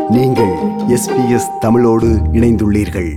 நீங்கள் எஸ்பிஎஸ் தமிழோடு இணைந்துள்ளீர்கள்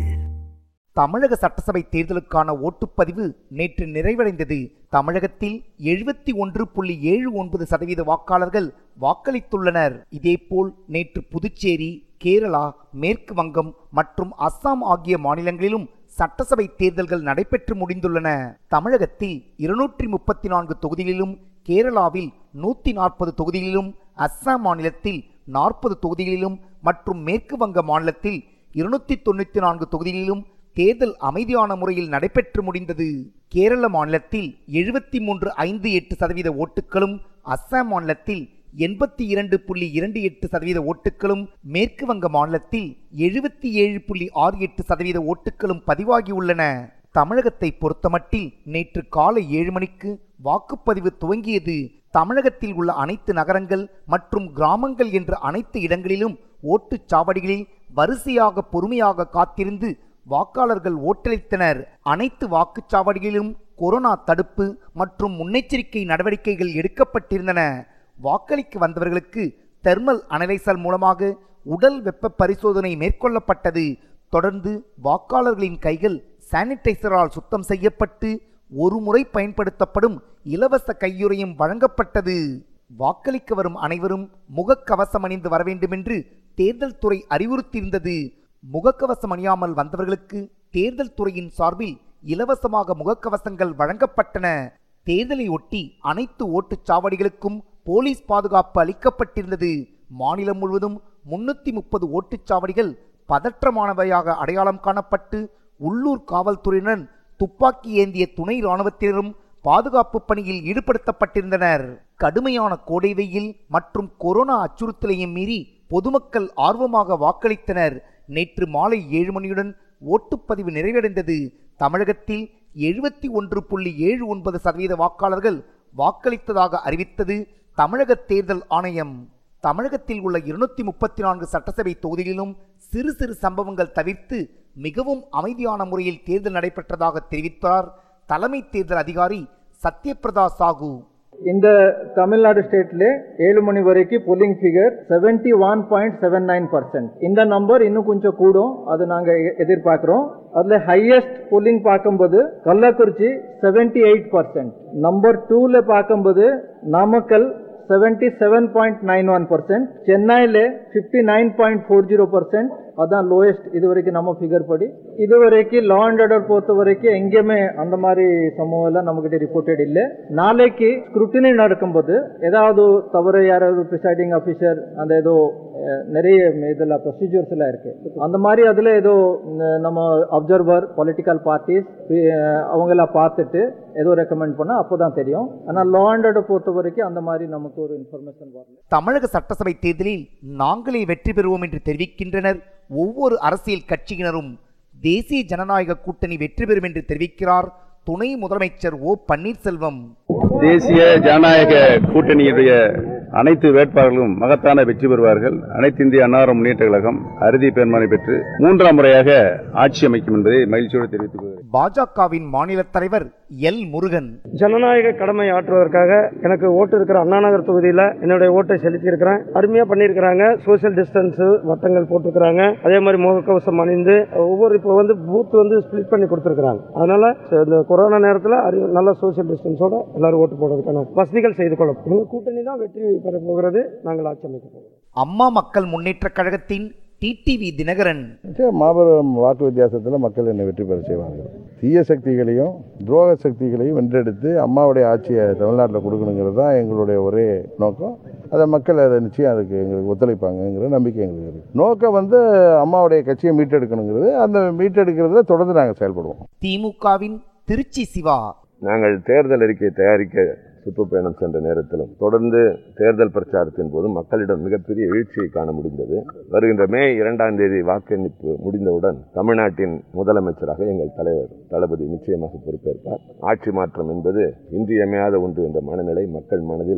தமிழக சட்டசபை தேர்தலுக்கான ஓட்டுப்பதிவு நேற்று நிறைவடைந்தது தமிழகத்தில் எழுபத்தி ஒன்று புள்ளி ஏழு ஒன்பது சதவீத வாக்காளர்கள் வாக்களித்துள்ளனர் இதேபோல் நேற்று புதுச்சேரி கேரளா மேற்கு வங்கம் மற்றும் அஸ்ஸாம் ஆகிய மாநிலங்களிலும் சட்டசபை தேர்தல்கள் நடைபெற்று முடிந்துள்ளன தமிழகத்தில் இருநூற்றி முப்பத்தி நான்கு தொகுதிகளிலும் கேரளாவில் நூற்றி நாற்பது தொகுதிகளிலும் அஸ்ஸாம் மாநிலத்தில் நாற்பது தொகுதிகளிலும் மற்றும் மேற்கு வங்க மாநிலத்தில் இருநூத்தி தொண்ணூற்றி நான்கு தொகுதிகளிலும் தேர்தல் அமைதியான முறையில் நடைபெற்று முடிந்தது கேரள மாநிலத்தில் எழுபத்தி மூன்று ஐந்து எட்டு சதவீத ஓட்டுகளும் அஸ்ஸாம் மாநிலத்தில் எண்பத்தி இரண்டு புள்ளி இரண்டு எட்டு சதவீத ஓட்டுகளும் மேற்கு வங்க மாநிலத்தில் எழுபத்தி ஏழு புள்ளி ஆறு எட்டு சதவீத ஓட்டுகளும் பதிவாகியுள்ளன தமிழகத்தை பொறுத்தமட்டில் நேற்று காலை ஏழு மணிக்கு வாக்குப்பதிவு துவங்கியது தமிழகத்தில் உள்ள அனைத்து நகரங்கள் மற்றும் கிராமங்கள் என்ற அனைத்து இடங்களிலும் ஓட்டுச் சாவடிகளில் வரிசையாக பொறுமையாக காத்திருந்து வாக்காளர்கள் ஓட்டளித்தனர் அனைத்து வாக்குச்சாவடிகளிலும் கொரோனா தடுப்பு மற்றும் முன்னெச்சரிக்கை நடவடிக்கைகள் எடுக்கப்பட்டிருந்தன வாக்களிக்க வந்தவர்களுக்கு தெர்மல் அனலைசர் மூலமாக உடல் வெப்ப பரிசோதனை மேற்கொள்ளப்பட்டது தொடர்ந்து வாக்காளர்களின் கைகள் சானிடைசரால் சுத்தம் செய்யப்பட்டு ஒரு முறை பயன்படுத்தப்படும் இலவச கையுறையும் வழங்கப்பட்டது வாக்களிக்க வரும் அனைவரும் முகக்கவசம் அணிந்து வர வேண்டுமென்று தேர்தல் துறை அறிவுறுத்தியிருந்தது முகக்கவசம் அணியாமல் வந்தவர்களுக்கு தேர்தல் துறையின் சார்பில் இலவசமாக முகக்கவசங்கள் வழங்கப்பட்டன தேர்தலை ஒட்டி அனைத்து ஓட்டுச் சாவடிகளுக்கும் போலீஸ் பாதுகாப்பு அளிக்கப்பட்டிருந்தது மாநிலம் முழுவதும் முன்னூத்தி முப்பது ஓட்டுச்சாவடிகள் பதற்றமானவையாக அடையாளம் காணப்பட்டு உள்ளூர் காவல்துறையினர் துப்பாக்கி ஏந்திய துணை இராணுவத்தினரும் பாதுகாப்பு பணியில் ஈடுபடுத்தப்பட்டிருந்தனர் கடுமையான கோடை வெயில் மற்றும் கொரோனா அச்சுறுத்தலையும் மீறி பொதுமக்கள் ஆர்வமாக வாக்களித்தனர் நேற்று மாலை ஏழு மணியுடன் ஓட்டுப்பதிவு நிறைவடைந்தது தமிழகத்தில் எழுபத்தி ஒன்று புள்ளி ஏழு ஒன்பது சதவீத வாக்காளர்கள் வாக்களித்ததாக அறிவித்தது தமிழக தேர்தல் ஆணையம் தமிழகத்தில் உள்ள இருநூத்தி முப்பத்தி நான்கு சட்டசபை தொகுதிகளிலும் சிறு சிறு சம்பவங்கள் தவிர்த்து மிகவும் அமைதியான முறையில் தேர்தல் நடைபெற்றதாக தெரிவித்தார் தலைமை தேர்தல் அதிகாரி சத்யபிரதா சாகு இந்த தமிழ்நாடு ஸ்டேட்ல ஏழு மணி வரைக்கும் polling figure seventy one point seven nine percent இந்த நம்பர் இன்னும் கொஞ்சம் கூடும் அது நாங்க எ- எதிர்பார்க்கிறோம் அதுல ஹையஸ்ட் புல்லிங் பார்க்கும்போது Kallakurichi seventy eight percent number டூல பார்க்கும்போது Namakkal seventy seven point nine one percent சென்னையில fifty nine point four zero percent அதான் லோயஸ்ட் இது வரைக்கும் நம்ம ஃபிகர் படி இது வரைக்கும் லா அண்ட் ஆர்டர் பொறுத்த வரைக்கும் எங்கேயுமே அந்த மாதிரி சம்பவம் எல்லாம் நம்மகிட்ட ரிப்போர்ட்டட் இல்லை நாளைக்கு ஸ்க்ரூட்டினி நடக்கும்போது ஏதாவது தவறு யாராவது ப்ரிசைடிங் ஆஃபீஸர் அந்த ஏதோ அஹ், நிறைய இதில் ப்ரொசீஜர்ஸ் எல்லாம் இருக்கு அந்த மாதிரி அதில் ஏதோ அஹ், நம்ம அப்சர்வர் பொலிட்டிக்கல் பார்ட்டிஸ் அவங்கெல்லாம் பார்த்துட்டு ஏதோ ரெக்கமெண்ட் பண்ணால் அப்போ தான் தெரியும் ஆனால் லா அண்ட் ஆர்டர் பொறுத்த வரைக்கும் அந்த மாதிரி நமக்கு ஒரு இன்ஃபர்மேஷன் வரல தமிழக சட்டசபை தேர்தலில் நாங்களே வெற்றி பெறுவோம் என்று தெரிவிக்கின்றனர் ஒவ்வொரு அரசியல் கட்சியினரும் தேசிய ஜனநாயக கூட்டணி வெற்றி பெறும் என்று தெரிவிக்கிறார் துணை முதலமைச்சர் ஓ பன்னீர்செல்வம் தேசிய ஜனநாயக கூட்டணியுடைய அனைத்து வேட்பாளர்களும் மகத்தான வெற்றி பெறுவார்கள் அனைத்து இந்திய அன்னார முன்னேற்ற கழகம் அறுதி பெருமானை பெற்று மூன்றாம் முறையாக ஆட்சி அமைக்கும் என்பதை மகிழ்ச்சியோடு தெரிவித்துக் கொள்கிறேன் பாஜகவின் மாநில தலைவர் எல் முருகன் ஜனநாயக கடமை ஆற்றுவதற்காக எனக்கு ஓட்டு இருக்கிற அண்ணாநகர் தொகுதியில் என்னுடைய ஓட்டை செலுத்தியிருக்கிறேன் அருமையாக பண்ணியிருக்கிறாங்க சோஷியல் டிஸ்டன்ஸு வட்டங்கள் போட்டிருக்கிறாங்க அதே மாதிரி முகக்கவசம் அணிந்து ஒவ்வொரு இப்போ வந்து பூத் வந்து ஸ்ப்ளிட் பண்ணி கொடுத்துருக்குறாங்க அதனால இந்த கொரோனா நேரத்தில் அறி நல்ல சோஷியல் டிஸ்டன்ஸோட எல்லாரும் ஓட்டு போடுறதுக்கான வசதிகள் செய்து கொள்ளும் எங்கள் கூட்டணி தான் வெற்றி பெற போகிறது நாங்கள் ஆட்சி அமைக்க போகிறோம் அம்மா மக்கள் முன்னேற்றக் கழகத்தின் டிடிவி தினகரன் நிச்சயம் மாபெரும் வாக்கு வித்தியாசத்தில் மக்கள் என்னை வெற்றி பெற செய்வார்கள் தீய சக்திகளையும் துரோக சக்திகளையும் வென்றெடுத்து அம்மாவுடைய ஆட்சியை தமிழ்நாட்டில் கொடுக்கணுங்கிறது தான் எங்களுடைய ஒரே நோக்கம் அதை மக்கள் அதை நிச்சயம் அதுக்கு எங்களுக்கு ஒத்துழைப்பாங்கங்கிற நம்பிக்கை எங்களுக்கு இருக்குது நோக்கம் வந்து அம்மாவுடைய கட்சியை மீட்டெடுக்கணுங்கிறது அந்த மீட்டெடுக்கிறதுல தொடர்ந்து நாங்கள் செயல்படுவோம் திமுகவின் திருச்சி சிவா நாங்கள் தேர்தல் அறிக்கை தயாரிக்க சுற்றுப்பயணம் சென்ற நேரத்திலும் தொடர்ந்து தேர்தல் பிரச்சாரத்தின் போது மக்களிடம் மிகப்பெரிய எழுச்சியை காண முடிந்தது வருகின்ற மே இரண்டாம் தேதி வாக்கெடுப்பு முடிந்தவுடன் தமிழ்நாட்டின் முதலமைச்சராக எங்கள் தலைவர் தளபதி நிச்சயமாக பொறுப்பேற்பார் ஆட்சி மாற்றம் என்பது இன்றியமையாத ஒன்று என்ற மனநிலை மக்கள் மனதில்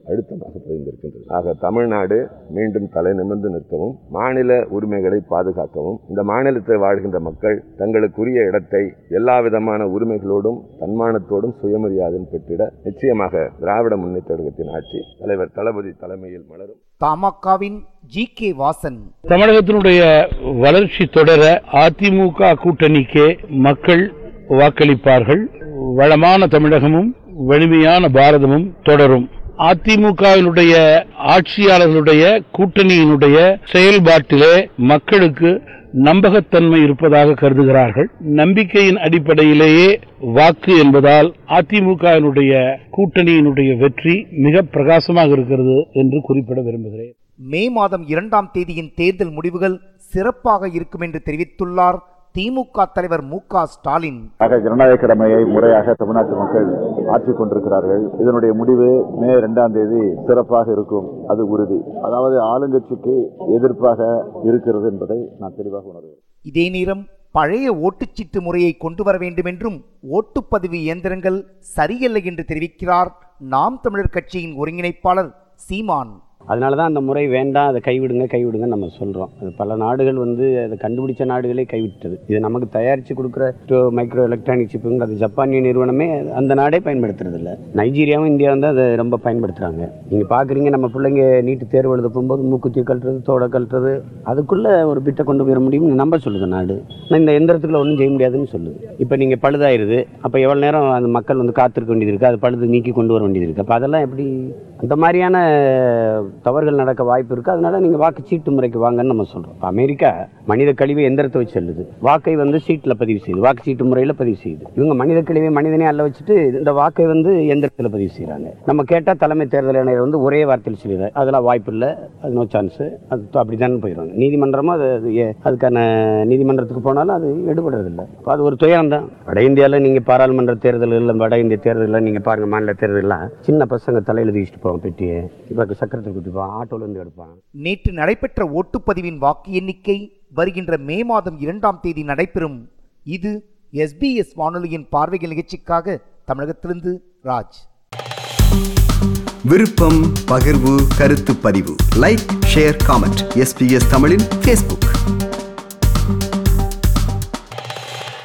அழுத்தமாக பதிந்திருக்கின்றது ஆக தமிழ்நாடு மீண்டும் தலை நிமிர்ந்து நிற்கவும் மாநில உரிமைகளை பாதுகாக்கவும் இந்த மாநிலத்தில் வாழ்கின்ற மக்கள் தங்களுக்குரிய இடத்தை எல்லா விதமான உரிமைகளோடும் தன்மானத்தோடும் சுயமரியாதையும் பெற்றிட நிச்சயமாக திராவிட முன்னேற்ற கழகத்தின் ஆட்சி தலைவர் தளபதி தலைமையில் மலரும் தமாகவின் ஜி கே வாசன் தமிழகத்தினுடைய வளர்ச்சி தொடர அதிமுக கூட்டணிக்கே மக்கள் வாக்களிப்பார்கள் வளமான தமிழகமும் வலிமையான பாரதமும் தொடரும் அதிமுகவினுடைய ஆட்சியாளர்களுடைய கூட்டணியினுடைய செயல்பாட்டிலே மக்களுக்கு நம்பகத்தன்மை இருப்பதாக கருதுகிறார்கள் நம்பிக்கையின் அடிப்படையிலேயே வாக்கு என்பதால் அதிமுகவினுடைய கூட்டணியினுடைய வெற்றி மிக பிரகாசமாக இருக்கிறது என்று குறிப்பிட விரும்புகிறேன் மே மாதம் இரண்டாம் தேதியின் தேர்தல் முடிவுகள் சிறப்பாக இருக்கும் என்று தெரிவித்துள்ளார் திமுக தலைவர் மு க ஸ்டாலின் ஆக ஜனநாயக கடமையை முறையாக தமிழ்நாட்டு மக்கள் ஆற்றிக் கொண்டிருக்கிறார்கள் இதனுடைய முடிவு மே இரண்டாம் தேதி சிறப்பாக இருக்கும் அது உறுதி அதாவது ஆளுங்கட்சிக்கு எதிர்ப்பாக இருக்கிறது என்பதை நான் தெளிவாக உணர்கிறேன் இதே நேரம் பழைய ஓட்டுச்சீட்டு முறையை கொண்டு வர வேண்டும் என்றும் ஓட்டுப்பதிவு இயந்திரங்கள் சரியில்லை என்று தெரிவிக்கிறார் நாம் தமிழர் கட்சியின் ஒருங்கிணைப்பாளர் சீமான் அதனால தான் அந்த முறை வேண்டாம் அதை கைவிடுங்க கைவிடுங்கன்னு நம்ம சொல்கிறோம் அது பல நாடுகள் வந்து அதை கண்டுபிடிச்ச நாடுகளே கைவிட்டது இது நமக்கு தயாரித்து கொடுக்குற மைக்ரோ எலக்ட்ரானிக் சிப்புங்க அது ஜப்பானிய நிறுவனமே அந்த நாடே பயன்படுத்துறது இல்ல நைஜீரியாவும் இந்தியாவும் தான் அதை ரொம்ப பயன்படுத்துகிறாங்க நீங்கள் பார்க்குறீங்க நம்ம பிள்ளைங்க நீட்டு தேர்வு எழுத போகும்போது மூக்குத்தி கழட்டுறது தோட கழட்டுறது அதுக்குள்ளே ஒரு பிட்டை கொண்டு போயிட முடியும்னு நம்ப சொல்லுது நாடு ஆனால் இந்த எந்திரத்துக்குள்ள ஒன்றும் செய்ய முடியாதுன்னு சொல்லுது இப்போ நீங்கள் பழுதாயிருது அப்போ எவ்வளோ நேரம் அந்த மக்கள் வந்து காத்திருக்க வேண்டியது இருக்குது அது பழுது நீக்கி கொண்டு வர வேண்டியது இருக்குது அப்போ அதெல்லாம் எப்படி அந்த மாதிரியான தவறுகள் நடக்க வாய்ப்பு இருக்குது அதனால நீங்கள் வாக்கு சீட்டு முறைக்கு வாங்கன்னு நம்ம சொல்கிறோம் அமெரிக்கா மனித கழிவை எந்திரத்தை வச்சு செல்லுது வாக்கை வந்து சீட்டில் பதிவு செய்யுது வாக்கு சீட்டு முறையில் பதிவு செய்யுது இவங்க மனித கழிவை மனிதனே அல்ல வச்சுட்டு இந்த வாக்கை வந்து எந்திரத்தில் பதிவு செய்கிறாங்க நம்ம கேட்டால் தலைமை தேர்தல் ஆணையர் வந்து ஒரே வார்த்தையில் சொல்லிடுறாரு அதெல்லாம் வாய்ப்பு இல்லை அது நோ சான்ஸு அது அப்படி தானே போயிடுவாங்க நீதிமன்றமும் அது அது ஏ- அதுக்கான நீதிமன்றத்துக்கு போனாலும் அது எடுபடுறதில்லை அப்போ அது ஒரு துயரம் தான் வட இந்தியாவில் நீங்கள் பாராளுமன்ற தேர்தல்கள் வட இந்திய தேர்தலில் நீங்கள் பாருங்கள் மாநில தேர்தலெல்லாம் சின்ன பசங்க தலையில் தூக்கிட்டு போவாங்க பெட்டியை இப்போ சக்கரத்தை குட்டிப்பான் ஆட்டோல இருந்து எடுப்பான் நேற்று நடைபெற்ற ஓட்டுப்பதிவின் வாக்கு எண்ணிக்கை வருகின்ற மே மாதம் இரண்டாம் தேதி நடைபெறும் இது எஸ்பிஎஸ் வானொலியின் பார்வைகள் நிகழ்ச்சிக்காக தமிழகத்திலிருந்து ராஜ் விருப்பம் பகிர்வு கருத்து பதிவு லைக் ஷேர் காமெண்ட் எஸ்பிஎஸ் தமிழின் ஃபேஸ்புக்